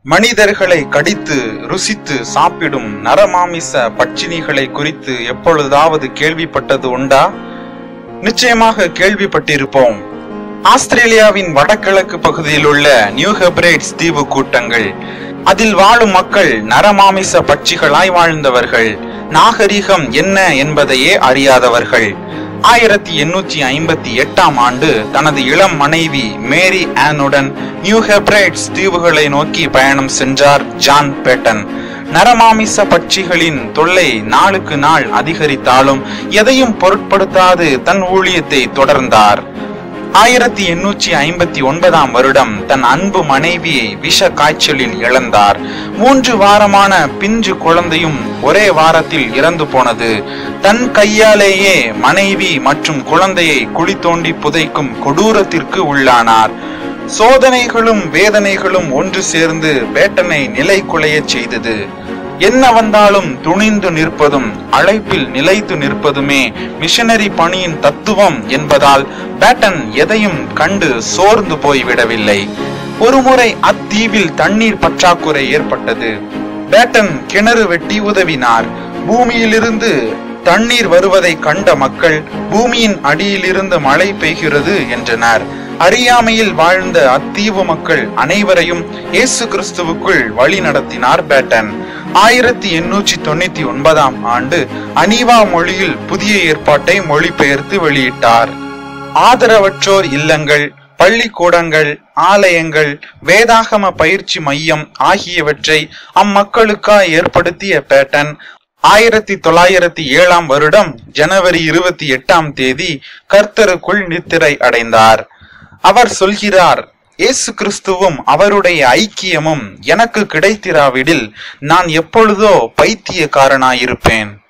மனிதர்களை கடித்து ருசித்து சாப்பிடும் நரமாமிச பட்சினிகளை குறித்து எப்பொழுதாவது கேள்விப்பட்டது உண்டா நிச்சயமாக கேள்விப்பட்டிருப்போம் ஆஸ்திரேலியாவின் வடகிழக்கு பகுதியில் உள்ள நியூ ஹெப்ரேட்ஸ் தீவு கூட்டங்கள் அதில் வாழும் மக்கள் நரமாமிச பட்சிகளாய் வாழ்ந்தவர்கள் நாகரிகம் என்ன என்பதையே அறியாதவர்கள் ஆயிரத்தி எண்ணூற்றி ஐம்பத்தி எட்டாம் ஆண்டு தனது இளம் மனைவி மேரி ஆனுடன் நியூ ஹெப்ரைட்ஸ் தீவுகளை நோக்கி பயணம் சென்றார் ஜான் பேட்டன் நரமாமிச பட்சிகளின் தொல்லை நாளுக்கு நாள் அதிகரித்தாலும் எதையும் பொருட்படுத்தாது தன் ஊழியத்தை தொடர்ந்தார் ஆயிரத்தி எண்ணூற்றி ஐம்பத்தி ஒன்பதாம் வருடம் தன் அன்பு மனைவியை விஷ காய்ச்சலில் இழந்தார் மூன்று வாரமான பிஞ்சு குழந்தையும் ஒரே வாரத்தில் இறந்து போனது தன் கையாலேயே மனைவி மற்றும் குழந்தையை குழி தோண்டி புதைக்கும் கொடூரத்திற்கு உள்ளானார் சோதனைகளும் வேதனைகளும் ஒன்று சேர்ந்து பேட்டனை நிலை குலையச் செய்தது என்ன வந்தாலும் துணிந்து நிற்பதும் அழைப்பில் நிலைத்து நிற்பதுமே மிஷனரி பணியின் தத்துவம் என்பதால் பேட்டன் எதையும் கண்டு சோர்ந்து போய்விடவில்லை ஒருமுறை அத்தீவில் தண்ணீர் பற்றாக்குறை ஏற்பட்டது பேட்டன் கிணறு வெட்டி உதவினார் பூமியிலிருந்து தண்ணீர் வருவதை கண்ட மக்கள் பூமியின் அடியிலிருந்து மழை பெய்கிறது என்றனர் அறியாமையில் வாழ்ந்த அத்தீவு மக்கள் அனைவரையும் இயேசு கிறிஸ்துவுக்குள் வழி நடத்தினார் பேட்டன் ஆயிரத்தி எண்ணூற்றி தொண்ணூத்தி ஒன்பதாம் ஆண்டு அனிவா மொழியில் புதிய ஏற்பாட்டை மொழிபெயர்த்து வெளியிட்டார் ஆதரவற்றோர் இல்லங்கள் பள்ளிக்கூடங்கள் ஆலயங்கள் வேதாகம பயிற்சி மையம் ஆகியவற்றை அம்மக்களுக்காய் ஏற்படுத்திய பேட்டன் ஆயிரத்தி தொள்ளாயிரத்தி ஏழாம் வருடம் ஜனவரி இருபத்தி எட்டாம் தேதி கர்த்தருக்குள் நித்திரை அடைந்தார் அவர் சொல்கிறார் இயேசு கிறிஸ்துவும் அவருடைய ஐக்கியமும் எனக்கு கிடைத்திராவிடில் நான் எப்பொழுதோ பைத்தியக்காரனாயிருப்பேன்